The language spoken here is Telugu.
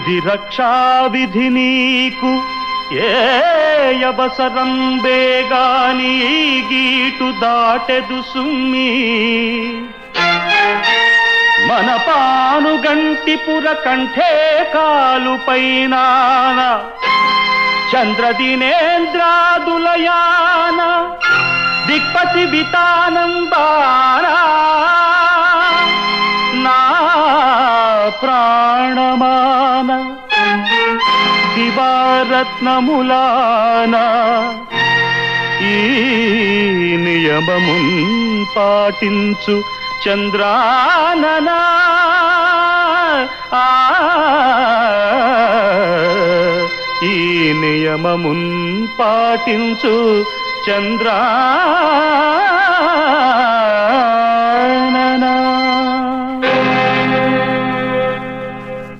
విధి రక్షా విధి నీకు ఏ అవసరం బేగాని గీటు దాటెదు సుమ్మి మన పానుగంటిపుర కంఠే కాలు పైన చంద్రదినేంద్రాదులయాన దిక్పతి వితానంబానా నా ప్రాణమాన దివారత్నములాన ఈ నియమమున్ పాటించు చంద్రాననా ఆ, ఈ నియమమున్ పాటించు చంద్రా